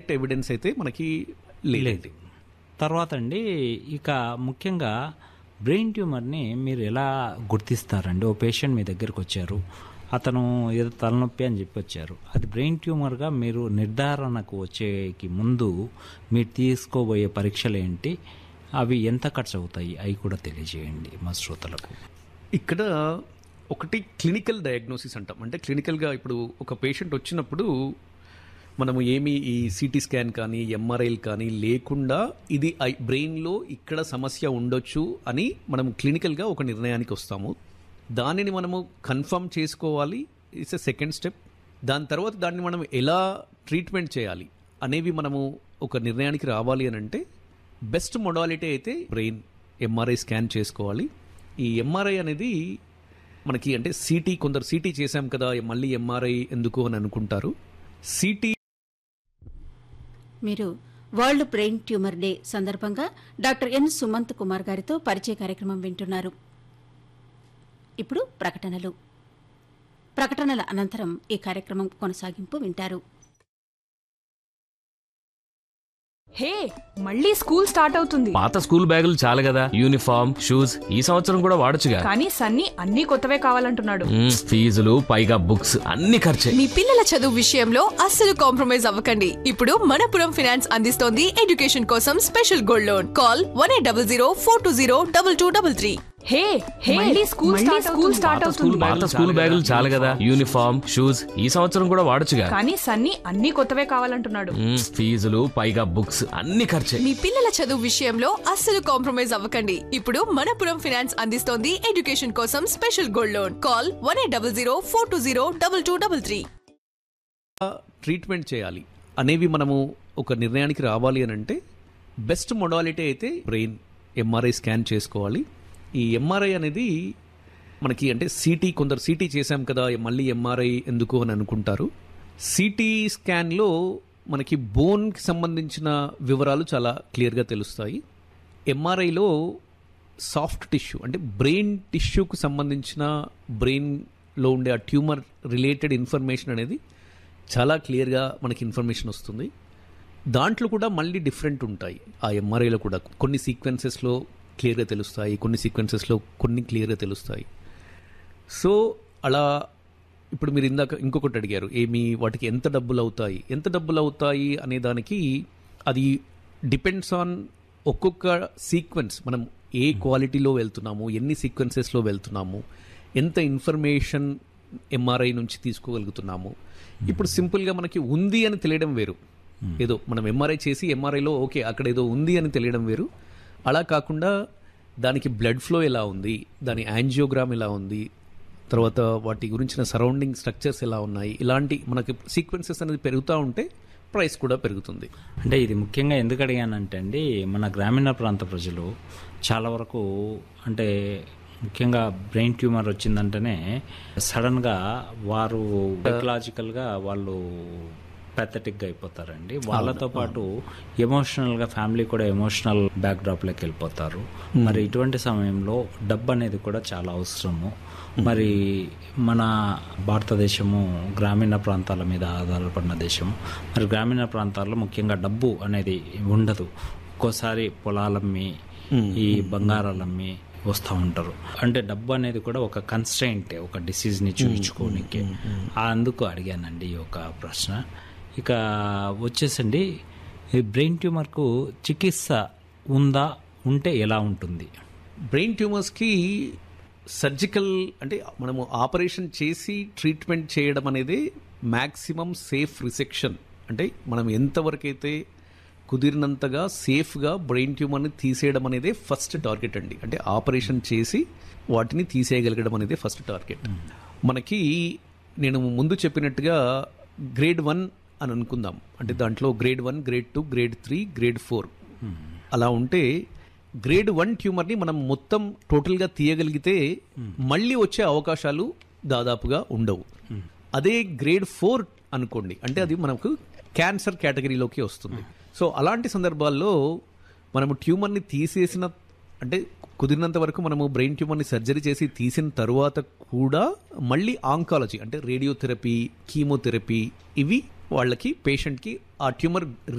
direct evidence అయితే మనకి లేదు లేదు తర్వాత అండి ఇక ముఖ్యంగా బ్రెయిన్ ట్యూమర్ని మీరు ఎలా గుర్తిస్తారండి ఓ పేషెంట్ మీ దగ్గరికి వచ్చారు అతను ఏదో తలనొప్పి అని చెప్పి వచ్చారు అది బ్రెయిన్ ట్యూమర్గా మీరు నిర్ధారణకు వచ్చేకి ముందు మీరు తీసుకోబోయే పరీక్షలు ఏంటి అవి ఎంత ఖర్చు అవుతాయి అవి కూడా తెలియజేయండి మా శ్రోతలకు ఇక్కడ ఒకటి క్లినికల్ డయాగ్నోసిస్ అంటాం అంటే క్లినికల్గా ఇప్పుడు ఒక పేషెంట్ వచ్చినప్పుడు మనము ఏమి ఈ సిటీ స్కాన్ కానీ ఎంఆర్ఐలు కానీ లేకుండా ఇది ఐ బ్రెయిన్లో ఇక్కడ సమస్య ఉండొచ్చు అని మనం క్లినికల్గా ఒక నిర్ణయానికి వస్తాము దానిని మనము కన్ఫర్మ్ చేసుకోవాలి ఇట్స్ ఎ సెకండ్ స్టెప్ దాని తర్వాత దాన్ని మనం ఎలా ట్రీట్మెంట్ చేయాలి అనేవి మనము ఒక నిర్ణయానికి రావాలి అని అంటే బెస్ట్ మొడాలిటీ అయితే బ్రెయిన్ ఎంఆర్ఐ స్కాన్ చేసుకోవాలి ఈ ఎంఆర్ఐ అనేది మనకి అంటే సిటీ కొందరు సిటీ చేశాం కదా మళ్ళీ ఎంఆర్ఐ ఎందుకు అని అనుకుంటారు సిటీ మీరు వరల్డ్ బ్రెయిన్ ట్యూమర్ డే సందర్భంగా డాక్టర్ ఎన్ సుమంత్ కుమార్ గారితో పరిచయ కార్యక్రమం వింటున్నారు ఇప్పుడు ప్రకటనలు ప్రకటనల అనంతరం ఈ కార్యక్రమం కొనసాగింపు వింటారు హే మళ్ళీ స్కూల్ స్టార్ట్ అవుతుంది పాత స్కూల్ బ్యాగులు చాలు కదా యూనిఫామ్ షూస్ ఈ సంవత్సరం కూడా వాడొచ్చుగా కానీ సన్నీ అన్ని కొత్తవే కావాలంటున్నాడు మ్మ్, ఫీజులు పైగా బుక్స్ అన్ని ఖర్చే మీ పిల్లల చదువు విషయంలో అస్సలు కాంప్రమైజ్ అవ్వకండి ఇప్పుడు మనపురం ఫినాన్స్ అందిస్తోంది ఎడ్యుకేషన్ కోసం special gold loan call one eight double zero four two zero double two double three hey hey మళ్ళీ స్కూల్ స్టార్ట్ స్కూల్ స్టార్ట్ అవుతుంది పాత స్కూల్ బ్యాగులు చాలు కదా యూనిఫామ్ షూస్ ఈ సంవత్సరం కూడా వాడొచ్చుగా కానీ సన్నీ అన్ని కొత్తవే కావాలంటున్నాడు మ్మ్, ఫీజులు పైగా బుక్స్ అన్ని ఖర్చే మీ పిల్లల చదువు విషయంలో అస్సలు కాంప్రమైజ్ అవ్వకండి ఇప్పుడు మనపురం ఫినాన్స్ అందిస్తోంది ఎడ్యుకేషన్ కోసం special gold loan call one eight double zero four two zero double two double three treatment చేయాలి అనేవి మనము ఒక నిర్ణయానికి రావాలి అని అంటే బెస్ట్ మొడాలిటీ అయితే బ్రెయిన్ ఎంఆర్ఐ స్కాన్ చేసుకోవాలి ఈ ఎంఆర్ఐ అనేది మనకి అంటే సిటీ కొందరు సిటీ చేశాం కదా మళ్ళీ ఎంఆర్ఐ ఎందుకు అని అనుకుంటారు సిటీ స్కాన్లో మనకి బోన్కి సంబంధించిన వివరాలు చాలా క్లియర్గా తెలుస్తాయి ఎంఆర్ఐలో సాఫ్ట్ టిష్యూ అంటే బ్రెయిన్ టిష్యూకు సంబంధించిన బ్రెయిన్లో ఉండే ఆ ట్యూమర్ రిలేటెడ్ ఇన్ఫర్మేషన్ అనేది చాలా క్లియర్గా మనకి ఇన్ఫర్మేషన్ వస్తుంది దాంట్లో కూడా మళ్ళీ డిఫరెంట్ ఉంటాయి ఆ ఎంఆర్ఐలో కూడా కొన్ని సీక్వెన్సెస్లో క్లియర్గా తెలుస్తాయి కొన్ని సీక్వెన్సెస్లో కొన్ని క్లియర్గా తెలుస్తాయి సో అలా ఇప్పుడు మీరు ఇందాక ఇంకొకటి అడిగారు ఏమి వాటికి ఎంత డబ్బులు అవుతాయి ఎంత డబ్బులు అవుతాయి అనే దానికి అది డిపెండ్స్ ఆన్ ఒక్కొక్క సీక్వెన్స్ మనం ఏ క్వాలిటీలో వెళ్తున్నాము ఎన్ని సీక్వెన్సెస్లో వెళ్తున్నాము ఎంత ఇన్ఫర్మేషన్ ఎంఆర్ఐ నుంచి తీసుకోగలుగుతున్నాము ఇప్పుడు సింపుల్గా మనకి ఉంది అని తెలియడం వేరు ఏదో మనం ఎంఆర్ఐ చేసి ఎంఆర్ఐలో ఓకే అక్కడ ఏదో ఉంది అని తెలియడం వేరు అలా కాకుండా దానికి బ్లడ్ ఫ్లో ఎలా ఉంది దాని యాంజియోగ్రామ్ ఎలా ఉంది తర్వాత వాటి గురించిన సరౌండింగ్ స్ట్రక్చర్స్ ఎలా ఉన్నాయి ఇలాంటి మనకి సీక్వెన్సెస్ అనేది పెరుగుతూ ఉంటే ప్రైస్ కూడా పెరుగుతుంది అంటే ఇది ముఖ్యంగా ఎందుకు అడిగానంటే అండి మన గ్రామీణ ప్రాంత ప్రజలు చాలా వరకు అంటే ముఖ్యంగా బ్రెయిన్ ట్యూమర్ వచ్చిందంటేనే సడన్గా వారు సైకలాజికల్గా వాళ్ళు పెథటిక్గా అయిపోతారండి వాళ్ళతో పాటు ఎమోషనల్గా ఫ్యామిలీ కూడా ఎమోషనల్ బ్యాక్డ్రాప్లోకి వెళ్ళిపోతారు మరి ఇటువంటి సమయంలో డబ్బు అనేది కూడా చాలా అవసరము మరి మన భారతదేశము గ్రామీణ ప్రాంతాల మీద ఆధారపడిన దేశం మరి గ్రామీణ ప్రాంతాల్లో ముఖ్యంగా డబ్బు అనేది ఉండదు ఒక్కోసారి పొలాలమ్మి ఈ బంగారాలమ్మి వస్తూ ఉంటారు అంటే డబ్బు అనేది కూడా ఒక కన్స్టెంట్ ఒక డిసీజ్ని చూపించుకోనికి అందుకు అడిగానండి ఈ ఒక ప్రశ్న ఇక వచ్చేసండి ఈ బ్రెయిన్ ట్యూమర్కు చికిత్స ఉందా ఉంటే ఎలా ఉంటుంది బ్రెయిన్ ట్యూమర్స్కి సర్జికల్ అంటే మనము ఆపరేషన్ చేసి ట్రీట్మెంట్ చేయడం అనేది మ్యాక్సిమం సేఫ్ రిసెక్షన్ అంటే మనం ఎంతవరకు అయితే కుదిరినంతగా సేఫ్గా బ్రెయిన్ ట్యూమర్ని తీసేయడం అనేది ఫస్ట్ టార్గెట్ అండి అంటే ఆపరేషన్ చేసి వాటిని తీసేయగలగడం అనేది ఫస్ట్ టార్గెట్ మనకి నేను ముందు చెప్పినట్టుగా గ్రేడ్ వన్ అని అనుకుందాం అంటే దాంట్లో grade one grade two grade three grade four అలా ఉంటే గ్రేడ్ వన్ ట్యూమర్ని మనం మొత్తం టోటల్గా తీయగలిగితే మళ్ళీ వచ్చే అవకాశాలు దాదాపుగా ఉండవు అదే గ్రేడ్ ఫోర్ అనుకోండి అంటే అది మనకు క్యాన్సర్ కేటగిరీలోకి వస్తుంది సో అలాంటి సందర్భాల్లో మనము ట్యూమర్ని తీసేసిన అంటే కుదిరినంత వరకు మనము బ్రెయిన్ ట్యూమర్ని సర్జరీ చేసి తీసిన తరువాత కూడా మళ్ళీ ఆంకాలజీ అంటే రేడియోథెరపీ కీమోథెరపీ ఇవి వాళ్ళకి పేషెంట్కి ఆ ట్యూమర్